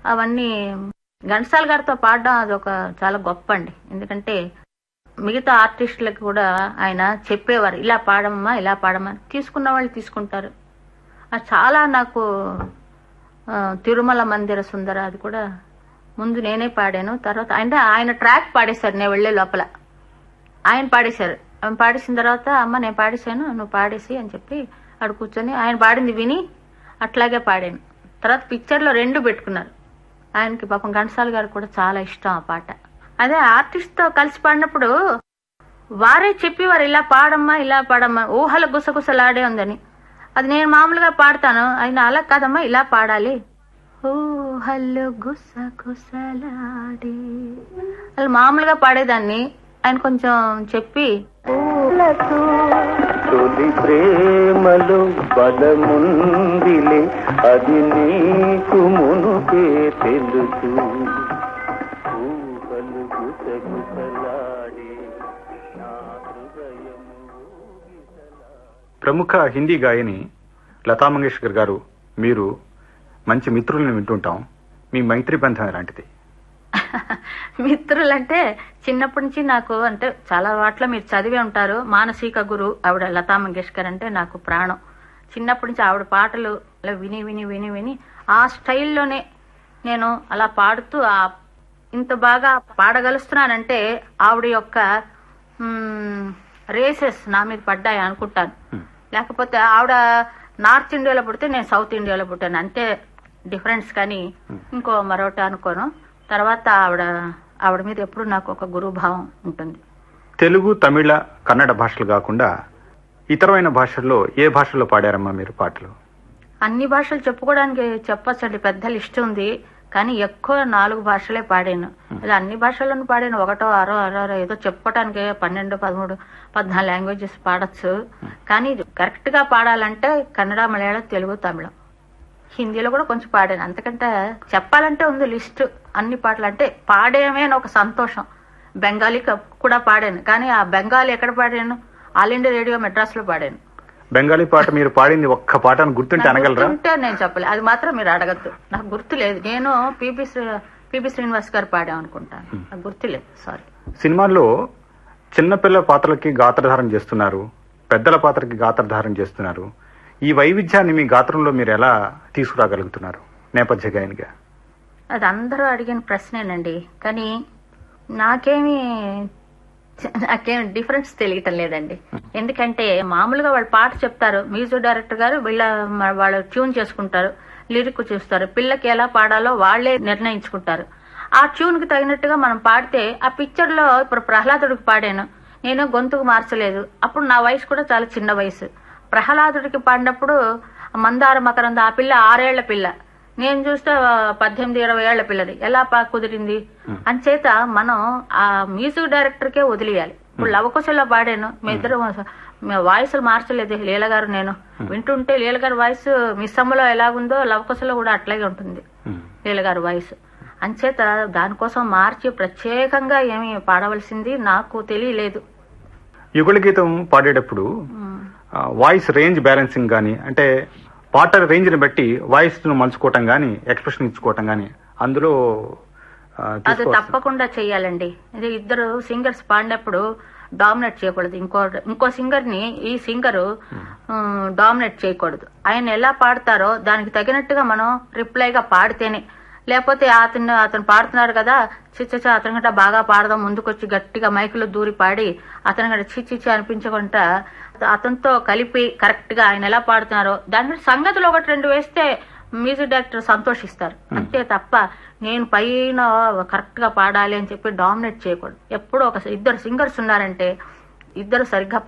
అవన్నీ ఘంటసాల గారితో పాడడం అది ఒక చాలా గొప్ప అండి ఎందుకంటే మిగతా ఆర్టిస్టులకు కూడా ఆయన చెప్పేవారు ఇలా పాడమ్మా ఇలా పాడమ్మా తీసుకున్న వాళ్ళు తీసుకుంటారు అది చాలా నాకు ఆ, తిరుమల మందిర సుందర అది కూడా ముందు నేనే పాడాను తర్వాత అంటే ఆయన ట్రాక్ పాడేశారు నేను వెళ్లే లోపల ఆయన పాడేశారు ఆయన పాడేసిన తర్వాత అమ్మ నేను పాడేశాను నువ్వు పాడేసి అని చెప్పి ఆడు కూర్చొని ఆయన పాడింది విని అట్లాగే పాడాను తర్వాత పిక్చర్లో రెండు పెట్టుకున్నారు ఆయనకి పాపం ఘంటసాల గారు కూడా చాలా ఇష్టం ఆ పాట అదే ఆర్టిస్ట్తో కలిసి పాడినప్పుడు వారే చెప్పేవారు ఇలా పాడమ్మా ఇలా పాడమ్మా ఊహల గుసగుసలాడే ఉందని అది నేను మామూలుగా పాడతాను ఆయన అలా కాదమ్మా ఇలా పాడాలి ఊహలు గుసగుసలాడే అలా మామూలుగా పాడేదాన్ని ఆయన కొంచెం చెప్పి ఊహలకు తొలి ప్రేమలో బలముందిలే అది నీకు మునుపే తెలుసు ఊహలు గుసగుసలాడే నా హృదయము ప్రముఖ హిందీ గాయని లతా మంగేష్కర్ గారు మీరు మంచి మిత్రులను వింటుంటాం మీ మైత్రి బంధం ఎలాంటిది మిత్రులంటే చిన్నప్పటి నుంచి నాకు అంటే చాలా వాటిలో మీరు చదివే ఉంటారు మానసిక గురు ఆవిడ లతా మంగేష్కర్ అంటే నాకు ప్రాణం చిన్నప్పటి నుంచి ఆవిడ పాటలు అలా విని విని విని విని ఆ స్టైల్లోనే నేను అలా పాడుతూ ఆ ఇంత బాగా పాడగలుస్తున్నానంటే ఆవిడ యొక్క రేసెస్ నా మీద పడ్డాయి అనుకుంటాను లేకపోతే ఆవిడ నార్త్ ఇండియాలో పుడితే నేను సౌత్ ఇండియాలో పుట్టాను అంతే డిఫరెన్స్ కానీ ఇంకో మరొకటి అనుకోను తర్వాత ఆవిడ ఆవిడ మీద ఎప్పుడు నాకు ఒక గురుభావం ఉంటుంది తెలుగు తమిళ కన్నడ భాషలు కాకుండా ఇతరమైన భాషల్లో ఏ భాషల్లో పాడారమ్మా మీరు పాటలు అన్ని భాషలు చెప్పుకోవడానికి చెప్పచ్చండి పెద్ద లిస్ట్ ఉంది కానీ ఎక్కువ నాలుగు భాషలే పాడాను అది అన్ని భాషల్లోనూ పాడాను ఒకటో ఆరో ఆరో ఆరో ఏదో చెప్పుకోవడానికి పన్నెండు పదమూడు పద్నాలుగు లాంగ్వేజెస్ పాడొచ్చు కానీ కరెక్ట్ గా పాడాలంటే కన్నడ మలయాళం తెలుగు తమిళం హిందీలో కూడా కొంచెం పాడాను అంతకంటే చెప్పాలంటే ఉంది లిస్ట్ అన్ని పాటలు అంటే పాడేమే అని ఒక సంతోషం బెంగాలీ క- కూడా పాడాను కానీ ఆ బెంగాలీ ఎక్కడ పాడాను ఆల్ ఇండియా రేడియో మెడ్రాస్ లో పాడాను బెంగాలీ పాట మీరు పాడింది ఒక్క పాట అని గుర్తుంటే నాకు అనగలరా గుర్తుంటే నేను చెప్పలే అది మాత్రం మీరు అడగద్దు నాకు గుర్తు లేదు నేను పిబి శ్రీ- పిబి శ్రీనివాస్ గారు పాడాం అనుకుంటాను నాకు గుర్తులేదు సారీ సినిమాల్లో చిన్నపిల్లల పాత్రలకి గాత్రధారణ చేస్తున్నారు పెద్దల పాత్రకి గాత్రధారణ చేస్తున్నారు ఈ వైవిధ్యాన్ని మీ గాత్రంలో మీరు ఎలా తీసుకురాగలుగుతున్నారు నేపథ్య గాయనిగా అది అందరూ అడిగిన ప్రశ్నేనండి కానీ నాకేమి నాకేం డిఫరెన్స్ తెలియటం లేదండి ఎందుకంటే మామూలుగా వాళ్ళు పాట చెప్తారు మ్యూజిక్ డైరెక్టర్ గారు వీళ్ళ వాళ్ళు ట్యూన్ చేసుకుంటారు లిరిక్ చూస్తారు పిల్లకి ఎలా పాడాలో వాళ్లే నిర్ణయించుకుంటారు ఆ ట్యూన్ కి తగినట్టుగా మనం పాడితే ఆ పిక్చర్ లో ఇప్పుడు ప్రహ్లాదుడికి పాడాను నేను గొంతుకు మార్చలేదు అప్పుడు నా వయసు కూడా చాలా చిన్న వయసు ప్రహ్లాదుడికి పాడినప్పుడు మందార మకరంద ఆ పిల్ల ఆరేళ్ల పిల్ల నేను చూస్తే ఆ, పద్దెనిమిది ఇరవై ఏళ్ల పిల్లది ఎలా పా కుదిరింది అంచేత మనం ఆ మ్యూజిక్ డైరెక్టర్ కే వదిలేయాలి ఇప్పుడు లవకుశలో పాడాను మీ ఇద్దరు వాయిస్లు మార్చలేదు లీల గారు నేను వింటుంటే లీల గారి వాయిస్ మిస్సమ్మలో ఎలాగుందో లవకుశలో కూడా అట్లాగే ఉంటుంది లీల గారి వాయిస్ అంచేత దానికోసం మార్చి ప్రత్యేకంగా ఏమి పాడవలసింది నాకు తెలియలేదు యుగళ గీతం పాడేటప్పుడు ఆ, వాయిస్ రేంజ్ బ్యాలెన్సింగ్ కానీ అంటే పాట రేంజ్ ని బట్టి వాయిస్ ను మలుచుకోవటం గానీ ఎక్స్ప్రెషన్ ఇచ్చుకోవటం గానీ అందులో ఆ, అది తీసుకోవాల్సిన- తప్పకుండా చెయ్యాలండి ఇది ఇద్దరు సింగర్స్ పాడినప్పుడు డామినేట్ చేయకూడదు ఇంకో ఇంకో సింగర్ ని ఈ సింగర్ డామినేట్ చేయకూడదు ఆయన ఎలా పాడతారో దానికి తగినట్టుగా మనం రిప్లైగా పాడితేనే లేకపోతే అతను అతను పాడుతున్నారు కదా చిచ్చచ్చ అతని గంట బాగా పాడదాం ముందుకొచ్చి గట్టిగా మైకులో దూరి పాడి అతని గంట చిచ్చిచ్చి అనిపించకుండా అతనితో కలిపి కరెక్ట్ గా ఆయన ఎలా పాడుతున్నారో దాని మీద సంగతులు ఒకటి రెండు వేస్తే మ్యూజిక్ డైరెక్టర్ సంతోషిస్తారు అంతే తప్ప నేను పైన కరెక్ట్ గా పాడాలి అని చెప్పి డామినేట్ చేయకూడదు ఎప్పుడూ ఒక ఇద్దరు సింగర్స్ ఉన్నారంటే ఇద్దరు సరిగ్గా